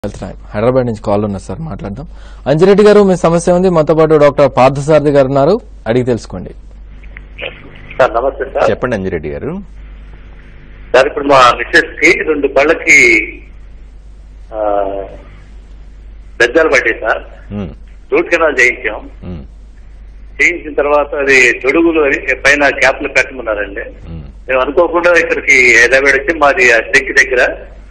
Health time Hyderabad నుంచి call ఉన్నారు sir మాట్లాడదాం అంజిరెడ్డి గారు మీ సమస్య ఉంది మనతో పాటు డాక్టర్ పార్థసారథి గారు ఉన్నారు అడిగి తెలుసుకోండి సార్ నమస్తే సార్ చెప్పండి అంజిరెడ్డి గారు సార్ ఇప్పుడు మా మిస్సెస్ కి రెండు పళ్ళకి ఆ, బెజ్జాలు పడ్డాయి సార్ ఉమ్, రూట్ కెనాల్ చేయించాం ఉమ్, చేయించిన తర్వాత అది తొడుగులు అని పైన క్యాప్లు పెట్టమన్నారండి ఉమ్, మేము అనుకోకుండా ఇక్కడికి హైదరాబాద్ వచ్చి మాది ఆ స్టెక్ దగ్గర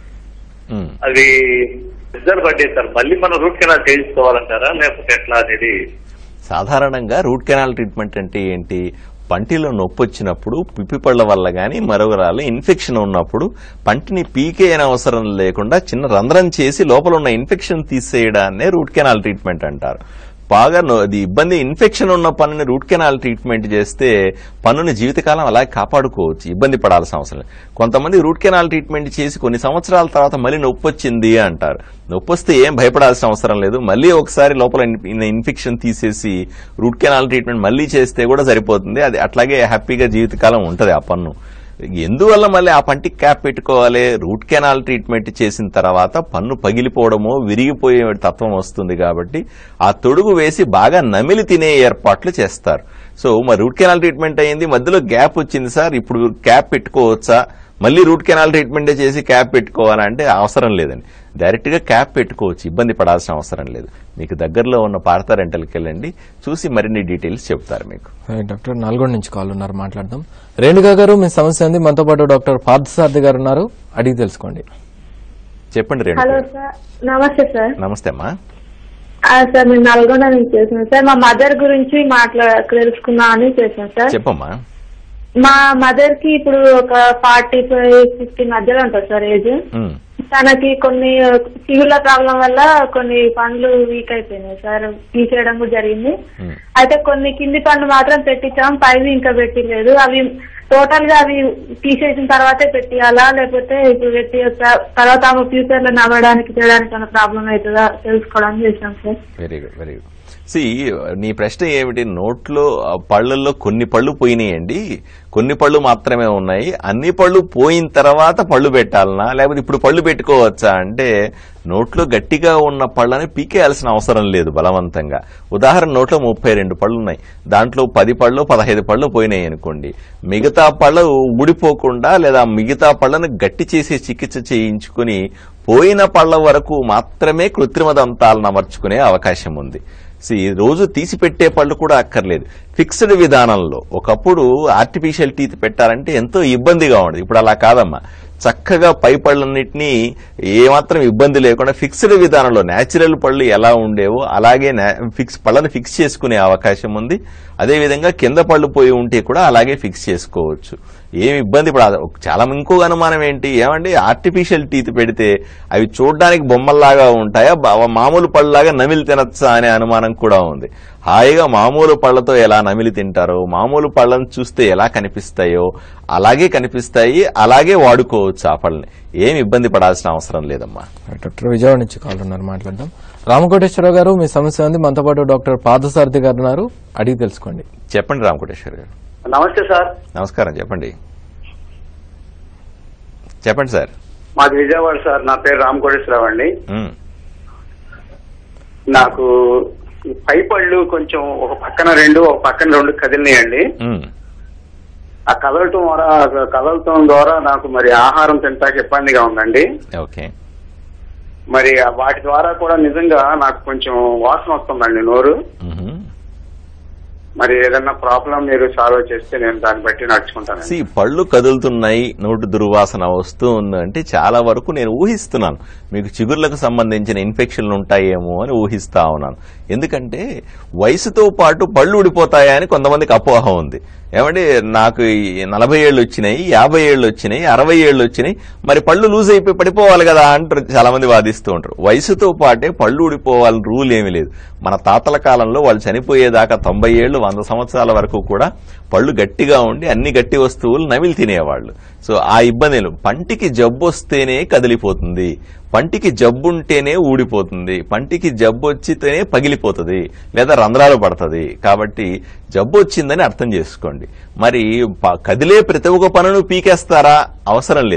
ఉమ్. అవి బెజ్జాలు పడ్డాయి సార్ మళ్ళీ మనం రూట్ కెనాల్ చేయించుకోవాలంటారా లేకపోతే ఎట్లా అనేది సాధారణంగా రూట్ కెనాల్ ట్రీట్మెంట్ అంటే ఏంటి పంటిలో నొప్పి వచ్చినప్పుడు పిప్పి పళ్ళ వల్ల గాని మరొకరాలు ఇన్ఫెక్షన్ ఉన్నప్పుడు పంటిని పీకే అనే అవసరం లేకుండా చిన్న రంధ్రం చేసి లోపల ఉన్న ఇన్ఫెక్షన్ తీసేయడాన్నే రూట్ కెనాల్ ట్రీట్మెంట్ అంటారు బాగా నొ- అది ఇబ్బంది ఇన్ఫెక్షన్ ఉన్న పన్నుని రూట్ కెనాల్ ట్రీట్మెంట్ చేస్తే పన్నుని జీవితకాలం అలాగే కాపాడుకోవచ్చు ఇబ్బంది పడాల్సిన అవసరం లేదు కొంతమంది రూట్ కెనాల్ ట్రీట్మెంట్ చేసి కొన్ని సంవత్సరాల తర్వాత మళ్ళీ నొప్పి వచ్చింది అంటారు నొప్పి వస్తే ఏం భయపడాల్సిన అవసరం లేదు మళ్ళీ ఒకసారి లోపల ఇన్- ఇన్ఫెక్షన్ తీసేసి రూట్ కెనాల్ ట్రీట్మెంట్ మళ్ళీ చేస్తే కూడా సరిపోతుంది అది అట్లాగే హ్యాపీగా జీవితకాలం ఉంటది ఆ పన్ను ఎందువల్ల మళ్ళీ ఆ పంటికి క్యాప్ పెట్టుకోవాలి రూట్ కెనాల్ ట్రీట్మెంట్ చేసిన తర్వాత పన్ను పగిలిపోవడమో విరిగిపోయే తత్వం వస్తుంది కాబట్టి ఆ తొడుగు వేసి బాగా నమిలి తినే ఏర్పాట్లు చేస్తారు సో మరి రూట్ కెనాల్ ట్రీట్మెంట్ అయింది మధ్యలో గ్యాప్ వచ్చింది సార్ ఇప్పుడు క్యాప్ పెట్టుకోవచ్చా మళ్ళీ రూట్ కెనాల్ ట్రీట్మెంట్ చేసి క్యాప్ పెట్టుకోవాలంటే అవసరం లేదండి డైరెక్ట్ గా క్యాప్ పెట్టుకోవచ్చు ఇబ్బంది పడాల్సిన అవసరం లేదు మీకు దగ్గరలో ఉన్న పార్త రెంటల్కి వెళ్ళండి చూసి మరిన్ని డీటెయిల్స్ చెప్తారు మీకు హాయ్ డాక్టర్ నల్గొండ నుంచి కాల్ ఉన్నారు మాట్లాడదాం రేణుగా గారు మీ సమస్య ఉంది మనతో పాటు డాక్టర్ పార్థసారథి గారు ఉన్నారు అడిగి తెలుసుకోండి చెప్పండి రేణు హలో సార్ నమస్తే సార్ నమస్తే అమ్మా ఆ, సార్ మేము నల్గొండ నుంచి చేసాం సార్ మా మదర్ గురించి మాట్లా తెలుసుకుందాం అని చేసాం సార్ చెప్పమ్మా మా మదర్ కి ఇప్పుడు ఒక ఫార్టీ ఫైవ్ ఫిఫ్టీ మధ్యలో ఉంటుంది సార్ ఏజ్ ఉమ్, తనకి కొన్ని సిగుళ్ళ ప్రాబ్లం వల్ల కొన్ని పండ్లు వీక్ అయిపోయినాయి సార్ తీసేయడం కూడా జరిగింది ఉమ్. అయితే కొన్ని కింది పండ్లు మాత్రం పెట్టించాం పైవి ఇంకా పెట్టలేదు అవి టోటల్ గా అవి తీసేసిన తర్వాతే పెట్టియాలా లేకపోతే ఇప్పుడు పెట్టి తర్వాత ఆమె ఫ్యూచర్ లో నవ్వడానికి చేయడానికి ఏమైనా ప్రాబ్లం అవుతుందా తెలుసుకోవడానికి చేసాం sir very good very good సి నీ ప్రశ్న ఏమిటి నోట్లో ఆ, పళ్ళల్లో కొన్ని పళ్ళు పోయినాయండి కొన్ని పళ్ళు మాత్రమే ఉన్నాయి అన్ని పళ్ళు పోయిన తర్వాత పళ్ళు పెట్టాలనా లేకపోతే ఇప్పుడు పళ్ళు పెట్టుకోవచ్చా అంటే నోట్లో గట్టిగా ఉన్న పళ్ళని పీకేయాల్సిన అవసరం లేదు బలవంతంగా ఉదాహరణ నోట్లో ముప్పై రెండు పళ్ళు ఉన్నాయి దాంట్లో పది పళ్ళు పదహైదు పళ్ళు పోయినాయి అనుకోండి మిగతా పళ్ళు ఊడిపోకుండా లేదా మిగతా పళ్ళను గట్టి చేసే చికిత్స చేయించుకుని పోయిన పళ్ళ వరకు మాత్రమే కృత్రిమ దంతాలను అమర్చుకునే అవకాశం ఉంది See, రోజు తీసి పెట్టే పళ్ళు కూడా అక్కర్లేదు ఫిక్స్డ్ విధానంలో ఒకప్పుడు ఆర్టిఫిషియల్ టీత్ పెట్టాలంటే ఎంతో ఇబ్బందిగా ఉండేది ఇప్పుడు అలా కాదమ్మా చక్కగా పై పళ్ళన్నింటినీ ఏమాత్రం ఇబ్బంది లేకుండా ఫిక్స్డ్ విధానంలో నేచురల్ పళ్ళు ఎలా ఉండేవో అలాగే నా- ఫిక్స్ పళ్ళని ఫిక్స్ చేసుకునే అవకాశం ఉంది అదేవిధంగా కింద పళ్ళు పోయి ఉంటే కూడా అలాగే ఫిక్స్ చేసుకోవచ్చు ఏమి ఇబ్బంది పడదు చాలా ఇంకో అనుమానం ఏంటి ఏమండి ఆర్టిఫిషియల్ టీత్ పెడితే అవి చూడడానికి బొమ్మల్లాగా ఉంటాయా బా- మామూలు పళ్ళలాగా నమిలి తినచ్చా అనే అనుమానం కూడా ఉంది హాయిగా మామూలు పళ్ళతో ఎలా నమిలి తింటారో మామూలు పళ్ళను చూస్తే ఎలా కనిపిస్తాయో అలాగే కనిపిస్తాయి అలాగే వాడుకోవచ్చు ఆ పళ్ళని ఏమి ఇబ్బంది పడాల్సిన అవసరం లేదమ్మా డాక్టర్ విజయవాడ నుంచి కాల్ ఉన్నారు మాట్లాడదాం రామకోటేశ్వరరావు గారు మీ సమస్య ఉంది మనతో పాటు డాక్టర్ పార్థసారథి గారు ఉన్నారు అడిగి తెలుసుకోండి చెప్పండి రామకోటేశ్వర్ గారు నమస్తే సార్ నమస్కారం చెప్పండి చెప్పండి సార్ మాది విజయవాడ సార్ నా పేరు రామ్ కోటేశ్వరరావు అండి ఉమ్, నాకు ఈ పై పళ్ళు కొంచెం ఒక పక్కన రెండు ఒక పక్కన రెండు కదిలినాయండి ఉమ్. ఆ కదలటం ద్వారా కదలటం ద్వారా నాకు మరి ఆహారం తింటాక ఇబ్బందిగా ఉందండి ఓకే మరి ఆ వాటి ద్వారా కూడా నిజంగా నాకు కొంచెం వాసన వస్తుందండి నోరు మ్హూ. మరి ఏదన్నా ప్రాబ్లం మీరు సాల్వ్ చేస్తే నేను దాన్ని బట్టి నడుచుకుంటానండి సి పళ్ళు కదులుతున్నాయి నోటి దుర్వాసన వస్తూ ఉంది అంటే చాలా వరకు నేను ఊహిస్తున్నాను మీకు చిగుర్లకు సంబంధించిన ఇన్ఫెక్షన్లు ఉంటాయేమో అని ఊహిస్తా ఉన్నాను ఎందుకంటే వయసుతో పాటు పళ్ళు ఊడిపోతాయా అని కొంతమందికి అపోహ ఉంది ఏమంటే నాకు ఈ నలభై ఏళ్ళు వచ్చినాయి యాభై ఏళ్ళు వచ్చినాయి అరవై ఏళ్ళు వచ్చినాయి మరి పళ్ళు లూజ్ అయిపోయి పడిపోవాలి కదా అంటారు చాలా మంది వాదిస్తూ ఉంటారు వయసుతో పాటే పళ్ళు ఊడిపోవాలని రూల్ ఏమీ లేదు మన తాతల కాలంలో వాళ్ళు చనిపోయేదాకా తొంభై ఏళ్ళు వంద సంవత్సరాల వరకు కూడా పళ్ళు గట్టిగా ఉండి అన్ని గట్టి వస్తువులు నమిలి తినేవాళ్ళు సో ఆ ఇబ్బందులు పంటికి జబ్బు వస్తేనే కదిలిపోతుంది పంటికి జబ్బు ఉంటేనే ఊడిపోతుంది పంటికి జబ్బు వచ్చితేనే పగిలిపోతుంది లేదా రంధ్రాలు పడుతుంది కాబట్టి జబ్బు వచ్చిందని అర్థం చేసుకోండి మరి ప- కదిలే ప్రతి ఒక్క పనును పీకేస్తారా అవసరం లేదండి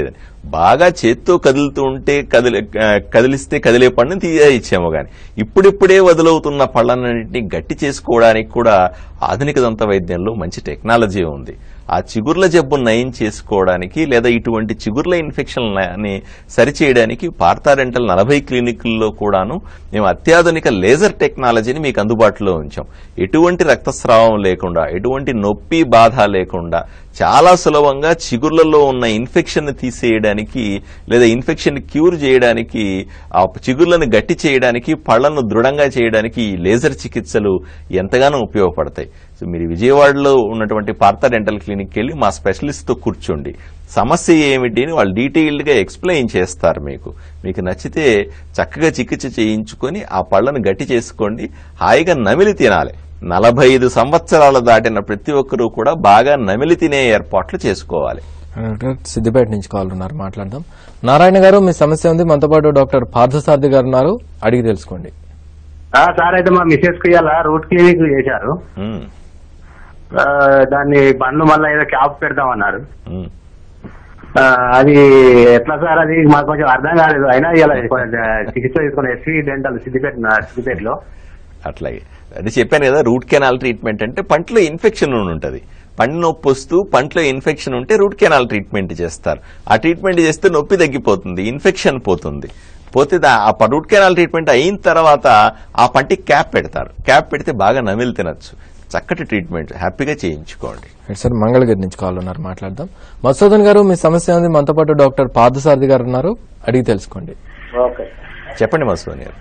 బాగా చేత్తో కదులుతూ ఉంటే కదిలి ఆ, కదిలిస్తే కదిలే పండుని తీసేయచ్చేమో గాని ఇప్పుడిప్పుడే వదులవుతున్న పళ్ళన్నింటినీ గట్టి చేసుకోవడానికి కూడా ఆధునిక దంత వైద్యంలో మంచి టెక్నాలజీ ఉంది ఆ చిగుర్ల జబ్బు నయం చేసుకోవడానికి లేదా ఇటువంటి చిగుర్ల ఇన్ఫెక్షన్ని సరిచేయడానికి పార్థాడెంటల్ నలభై క్లినిక్ల్లో కూడాను మేము అత్యాధునిక లేజర్ టెక్నాలజీని మీకు అందుబాటులో ఉంచాం ఎటువంటి రక్తస్రావం లేకుండా ఎటువంటి నొప్పి బాధ లేకుండా చాలా సులభంగా చిగుర్లలో ఉన్న ఇన్ఫెక్షన్ తీసేయడానికి లేదా ఇన్ఫెక్షన్ క్యూర్ చేయడానికి ఆ చిగుర్లను గట్టి చేయడానికి పళ్లను దృఢంగా చేయడానికి ఈ లేజర్ చికిత్సలు ఎంతగానో ఉపయోగపడతాయి సో మీరు విజయవాడలో ఉన్నటువంటి పార్థ డెంటల్ క్లినిక్కి వెళ్ళి మా స్పెషలిస్ట్ తో కూర్చోండి సమస్య ఏమిటి అని వాళ్ళు డీటెయిల్డ్ గా ఎక్స్ప్లెయిన్ చేస్తారు మీకు మీకు నచ్చితే చక్కగా చికిత్స చేయించుకొని ఆ పళ్ళను గట్టి చేసుకోండి హాయిగా నమిలి తినాలి నలభై ఐదు సంవత్సరాలు దాటిన ప్రతి ఒక్కరూ కూడా బాగా నమిలి తినే ఏర్పాట్లు చేసుకోవాలి డాక్టర్ సిద్దిపేట నుంచి కాల్ ఉన్నారు మాట్లాడదాం నారాయణ గారు మీ సమస్య ఉంది మనతో పాటు డాక్టర్ పార్థసారథి గారు ఉన్నారు అడిగి తెలుసుకోండి ఆ, సార్ అయితే మా మిసెస్ కి ఇలా రూట్ క్లినిక్ చేశారు ఉమ్, ఆ, దాన్ని బండ్లు మళ్ళీ ఏదో క్యాప్ పెడదామన్నారు ఉమ్. ఆ, అది ఎట్లా సార్ అది మాకు కొంచెం అర్థం కాలేదు అయినా ఇలా కొంచెం చికిత్స తీసుకుని ఎస్వి డెంటల్ సిద్దిపేట సిద్దిపేటలో అట్లాగే అది చెప్పాను కదా రూట్ కెనాల్ ట్రీట్మెంట్ అంటే పంటలో ఇన్ఫెక్షన్ ఉంటుంది పండు నొప్పి వస్తూ పంటలో ఇన్ఫెక్షన్ ఉంటే రూట్ కెనాల్ ట్రీట్మెంట్ చేస్తారు ఆ ట్రీట్మెంట్ చేస్తే నొప్పి తగ్గిపోతుంది ఇన్ఫెక్షన్ పోతుంది పోతే దా- ఆ ప- రూట్ కెనాల్ ట్రీట్మెంట్ అయిన తర్వాత ఆ పంటికి క్యాప్ పెడతారు క్యాప్ పెడితే బాగా నమిలి తినచ్చు చక్కటి ట్రీట్మెంట్ హ్యాపీగా చేయించుకోండి రైట్ సార్ మంగళగిరి నుంచి కాల్ ఉన్నారు మాట్లాడదాం మధుసూదన్ గారు మీ సమస్య ఉంది మనతో పాటు డాక్టర్ పార్థసారథి గారు ఉన్నారు అడిగి తెలుసుకోండి ఓకే చెప్పండి మసూని గారు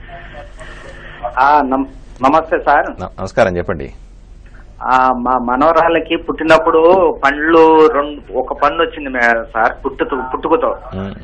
ఆ, నమ్- నమస్తే సార్ న- నమస్కారం చెప్పండి ఆ, మా మనవరాళ్ళకి పుట్టినప్పుడు పండ్లు రెండు ఒక పన్ను వచ్చింది మే- సార్ పుట్టుతో పుట్టుకతో ఉమ్,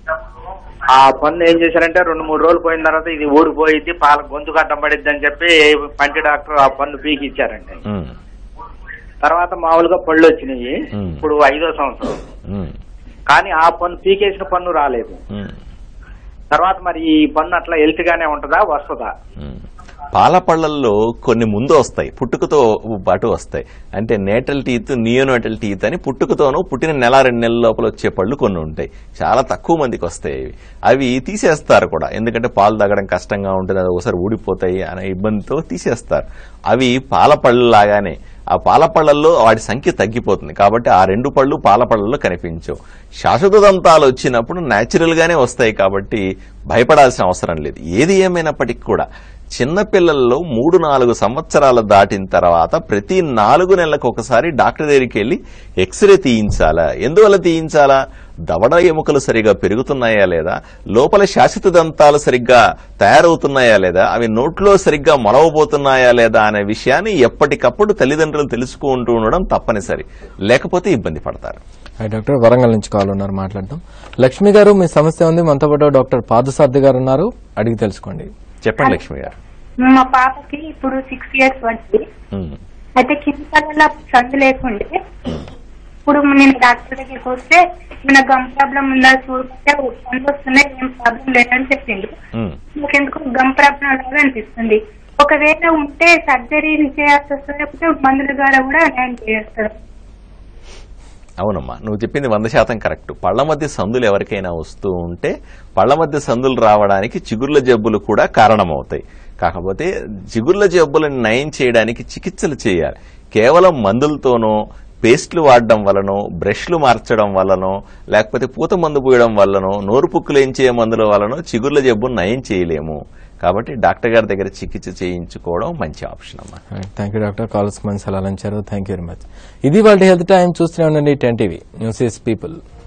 ఆ పన్ను ఏం చేశారంటే రెండు మూడు రోజులు పోయిన తర్వాత ఇది ఊడిపోయింది పాల గొంతు కట్టం పడిద్ది అని చెప్పి పంటి డాక్టర్ ఆ పన్ను పీకి ఇచ్చారండి ఉమ్, తర్వాత మామూలుగా పళ్ళు వచ్చినాయి మ్. ఇప్పుడు ఐదో సంవత్సరం ఉమ్, కానీ ఆ పన్ను పీకేసిన పన్ను రాలేదు ఉమ్. తర్వాత మరి ఈ పన్ను అట్లా హెల్త్ గానే ఉంటుందా వస్తుందా మ్మ్. పాల పళ్ళల్లో కొన్ని ముందు వస్తాయి పుట్టుకతో పాటు వస్తాయి అంటే నేటల్ టీత్ నియోనేటల్ టీత్ అని పుట్టుకతోనూ పుట్టిన నెల రెండు నెలల లోపల వచ్చే పళ్ళు కొన్ని ఉంటాయి చాలా తక్కువ మందికి వస్తాయి అవి అవి తీసేస్తారు కూడా ఎందుకంటే పాలు తాగడం కష్టంగా ఉంటుంది అది ఒకసారి ఊడిపోతాయి అనే ఇబ్బందితో తీసేస్తారు అవి పాల పళ్ళు లాగానే ఆ పాల పళ్ళల్లో వాటి సంఖ్య తగ్గిపోతుంది కాబట్టి ఆ రెండు పళ్ళు పాల పళ్ళల్లో కనిపించవు శాశ్వత దంతాలు వచ్చినప్పుడు న్యాచురల్ గానే వస్తాయి కాబట్టి భయపడాల్సిన అవసరం లేదు ఏది ఏమైనప్పటికీ కూడా చిన్న పిల్లల్లో మూడు నాలుగు సంవత్సరాలు దాటిన తర్వాత ప్రతి నాలుగు నెలలకు ఒకసారి డాక్టర్ దగ్గరికి వెళ్ళి ఎక్స్రే తీయించాలా ఎందువల్ల తీయించాలా దవడ ఎముకలు సరిగా పెరుగుతున్నాయా లేదా లోపల శాశ్వత దంతాలు సరిగ్గా తయారవుతున్నాయా లేదా అవి నోట్లో సరిగ్గా మొలవబోతున్నాయా లేదా అనే విషయాన్ని ఎప్పటికప్పుడు తల్లిదండ్రులు తెలుసుకుంటూ ఉండడం తప్పనిసరి లేకపోతే ఇబ్బంది పడతారు హాయ్ డాక్టర్ వరంగల్ నుంచి కాల్ ఉన్నారు మాట్లాడదాం లక్ష్మి గారు మీ సమస్య ఉంది మనతో పాటు డాక్టర్ పార్థసారథి గారు ఉన్నారు అడిగి తెలుసుకోండి చెప్పండి లక్ష్మి గారు మా పాపకి ఇప్పుడు సిక్స్ ఇయర్స్ వచ్చింది ఉమ్, అయితే కింద కళ్ళ సందు లేకుండే ఇప్పుడు నేను డాక్టర్ దగ్గరికి వస్తే మన గమ్ ప్రాబ్లం ఉందా చూస్తే పండు వస్తున్నాయి ఏం ప్రాబ్లం లేదని చెప్పిండు ఉమ్. నాకెందుకు గమ్ ప్రాబ్లం లాగా అనిపిస్తుంది ఒకవేళ ఉంటే సర్జరీ చేయాల్సి వస్తుంది లేకపోతే మందుల ద్వారా కూడా నేను చేస్తాడు అవునమ్మా నువ్వు చెప్పింది వంద శాతం కరెక్ట్ పళ్ల మధ్య సందులు ఎవరికైనా వస్తూ ఉంటే పళ్ల మధ్య సందులు రావడానికి చిగుర్ల జబ్బులు కూడా కారణమవుతాయి కాకపోతే చిగుర్ల జబ్బులను నయం చేయడానికి చికిత్సలు చేయాలి కేవలం మందులతోనో పేస్ట్లు వాడడం వలనో బ్రష్లు మార్చడం వలనో లేకపోతే పూత మందు పోయడం వల్లనో నోరు పుక్కులేంచే మందుల వలనో చిగుర్ల జబ్బును నయం చేయలేము కాబట్టి డాక్టర్ గారి దగ్గర చికిత్స చేయించుకోవడం మంచి ఆప్షన్ అమ్మా థ్యాంక్ యూ డాక్టర్ కాల్స్ మంచి సలహాలు ఇచ్చారు థ్యాంక్ యూ వెరీ మచ్ ఇది వాళ్ళ హెల్త్ టైం చూస్తూనే ఉండండి ten TV news is people